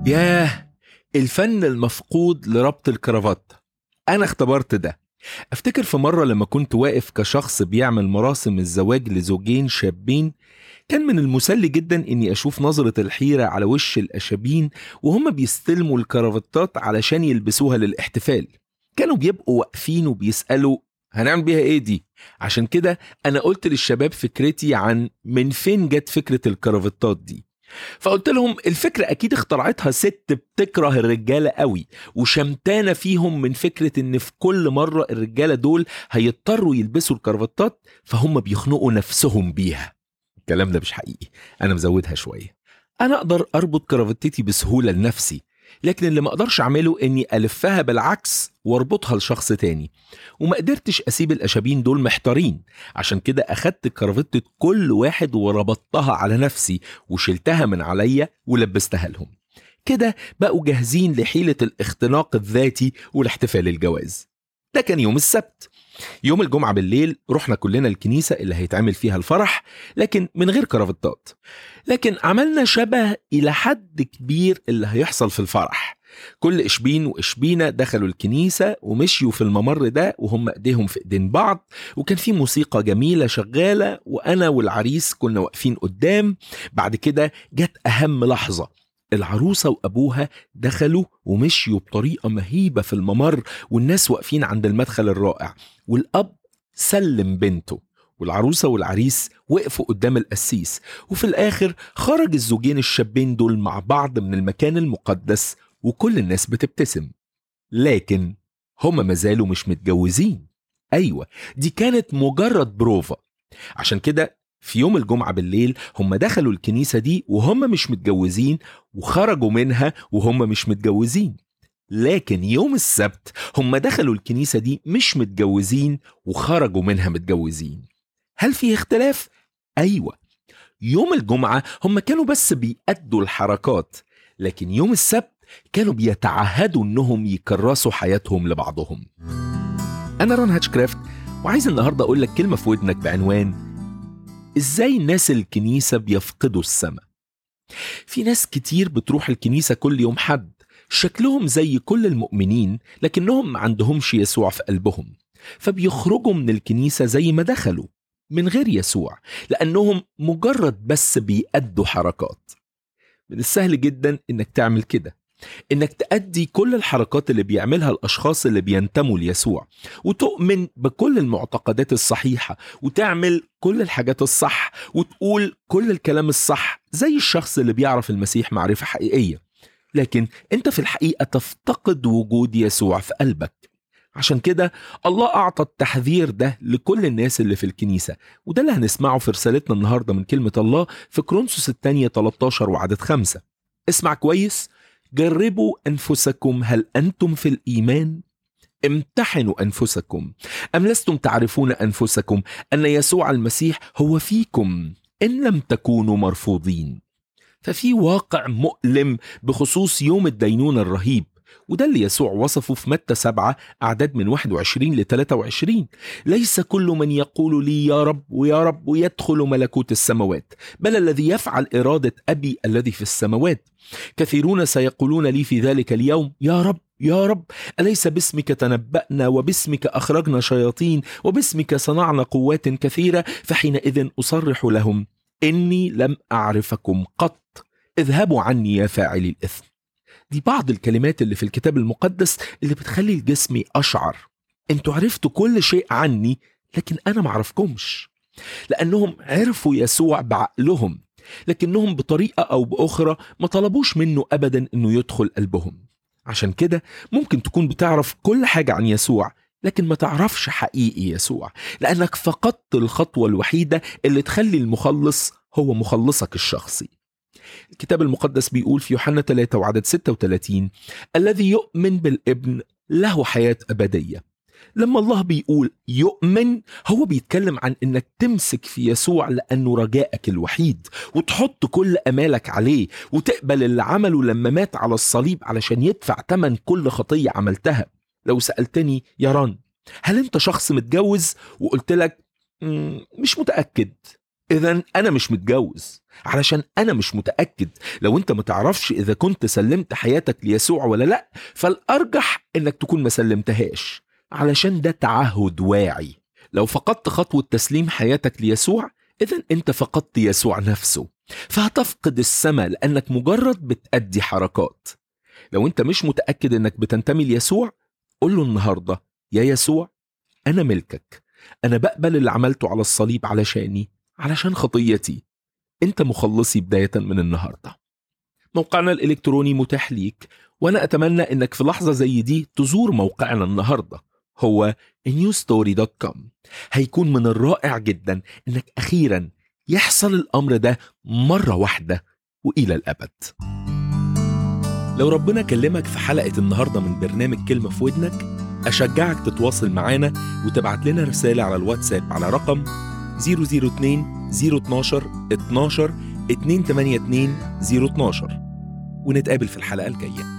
ياه الفن المفقود لربط الكرافات أنا اختبرت ده أفتكر في مرة لما كنت واقف كشخص بيعمل مراسم الزواج لزوجين شابين كان من المسلي جدا إني أشوف نظرة الحيرة على وش الأشابين وهم بيستلموا الكرافتات علشان يلبسوها للاحتفال كانوا بيبقوا واقفين وبيسألوا هنعمل بيها ايه دي عشان كده انا قلت للشباب فكرتي عن من فين جت فكرة الكرافتات دي فقلت لهم الفكرة أكيد اخترعتها ست بتكره الرجالة قوي وشمتانة فيهم من فكرة إن في كل مرة الرجالة دول هيضطروا يلبسوا الكرافتات فهم بيخنقوا نفسهم بيها الكلام ده مش حقيقي أنا مزودها شوية أنا أقدر أربط كرافتتي بسهولة لنفسي لكن اللي ما اقدرش اعمله اني الفها بالعكس واربطها لشخص تاني وما قدرتش اسيب الاشابين دول محتارين عشان كده اخدت كرافتة كل واحد وربطتها على نفسي وشلتها من عليا ولبستها لهم كده بقوا جاهزين لحيلة الاختناق الذاتي والاحتفال الجواز ده كان يوم السبت يوم الجمعة بالليل رحنا كلنا الكنيسة اللي هيتعمل فيها الفرح لكن من غير كرافتات لكن عملنا شبه إلى حد كبير اللي هيحصل في الفرح كل إشبين وإشبينة دخلوا الكنيسة ومشيوا في الممر ده وهم إيديهم في إيدين بعض وكان في موسيقى جميلة شغالة وأنا والعريس كنا واقفين قدام بعد كده جت أهم لحظة العروسة وأبوها دخلوا ومشيوا بطريقة مهيبة في الممر والناس واقفين عند المدخل الرائع والأب سلم بنته والعروسة والعريس وقفوا قدام القسيس وفي الآخر خرج الزوجين الشابين دول مع بعض من المكان المقدس وكل الناس بتبتسم لكن هما مازالوا مش متجوزين أيوة دي كانت مجرد بروفا عشان كده في يوم الجمعة بالليل هم دخلوا الكنيسة دي وهم مش متجوزين وخرجوا منها وهم مش متجوزين لكن يوم السبت هم دخلوا الكنيسة دي مش متجوزين وخرجوا منها متجوزين هل في اختلاف؟ أيوة يوم الجمعة هم كانوا بس بيأدوا الحركات لكن يوم السبت كانوا بيتعهدوا انهم يكرسوا حياتهم لبعضهم انا رون هاتشكرافت وعايز النهارده اقول لك كلمه في ودنك بعنوان ازاي ناس الكنيسه بيفقدوا السماء في ناس كتير بتروح الكنيسه كل يوم حد شكلهم زي كل المؤمنين لكنهم ما عندهمش يسوع في قلبهم فبيخرجوا من الكنيسه زي ما دخلوا من غير يسوع لانهم مجرد بس بيأدوا حركات من السهل جدا انك تعمل كده انك تأدي كل الحركات اللي بيعملها الاشخاص اللي بينتموا ليسوع وتؤمن بكل المعتقدات الصحيحة وتعمل كل الحاجات الصح وتقول كل الكلام الصح زي الشخص اللي بيعرف المسيح معرفة حقيقية لكن انت في الحقيقة تفتقد وجود يسوع في قلبك عشان كده الله أعطى التحذير ده لكل الناس اللي في الكنيسة وده اللي هنسمعه في رسالتنا النهاردة من كلمة الله في كرونسوس الثانية 13 وعدد خمسة اسمع كويس جربوا أنفسكم هل أنتم في الإيمان؟ امتحنوا أنفسكم أم لستم تعرفون أنفسكم أن يسوع المسيح هو فيكم إن لم تكونوا مرفوضين ففي واقع مؤلم بخصوص يوم الدينونة الرهيب وده اللي يسوع وصفه في متى سبعة أعداد من 21 ل 23 ليس كل من يقول لي يا رب ويا رب يدخل ملكوت السماوات بل الذي يفعل إرادة أبي الذي في السماوات كثيرون سيقولون لي في ذلك اليوم يا رب يا رب أليس باسمك تنبأنا وباسمك أخرجنا شياطين وباسمك صنعنا قوات كثيرة فحينئذ أصرح لهم إني لم أعرفكم قط اذهبوا عني يا فاعلي الإثم دي بعض الكلمات اللي في الكتاب المقدس اللي بتخلي الجسم أشعر انتوا عرفتوا كل شيء عني لكن أنا معرفكمش لأنهم عرفوا يسوع بعقلهم لكنهم بطريقة أو بأخرى ما طلبوش منه أبدا أنه يدخل قلبهم عشان كده ممكن تكون بتعرف كل حاجة عن يسوع لكن ما تعرفش حقيقي يسوع لأنك فقدت الخطوة الوحيدة اللي تخلي المخلص هو مخلصك الشخصي الكتاب المقدس بيقول في يوحنا 3 وعدد 36 الذي يؤمن بالابن له حياة أبدية لما الله بيقول يؤمن هو بيتكلم عن انك تمسك في يسوع لانه رجائك الوحيد وتحط كل امالك عليه وتقبل اللي عمله لما مات على الصليب علشان يدفع ثمن كل خطيه عملتها لو سالتني يا ران هل انت شخص متجوز وقلت لك مش متاكد إذا أنا مش متجوز علشان أنا مش متأكد لو أنت ما تعرفش إذا كنت سلمت حياتك ليسوع ولا لأ فالأرجح إنك تكون ما سلمتهاش علشان ده تعهد واعي لو فقدت خطوة تسليم حياتك ليسوع إذا أنت فقدت يسوع نفسه فهتفقد السماء لأنك مجرد بتأدي حركات لو أنت مش متأكد إنك بتنتمي ليسوع قول له النهاردة يا يسوع أنا ملكك أنا بقبل اللي عملته على الصليب علشاني علشان خطيتي أنت مخلصي بداية من النهاردة موقعنا الإلكتروني متاح ليك وأنا أتمنى إنك في لحظة زي دي تزور موقعنا النهاردة هو newstory.com هيكون من الرائع جدا إنك أخيرا يحصل الأمر ده مرة واحدة وإلى الأبد لو ربنا كلمك في حلقة النهاردة من برنامج كلمة في ودنك أشجعك تتواصل معانا وتبعت لنا رسالة على الواتساب على رقم 002 012 12 282 012 ونتقابل في الحلقة الجاية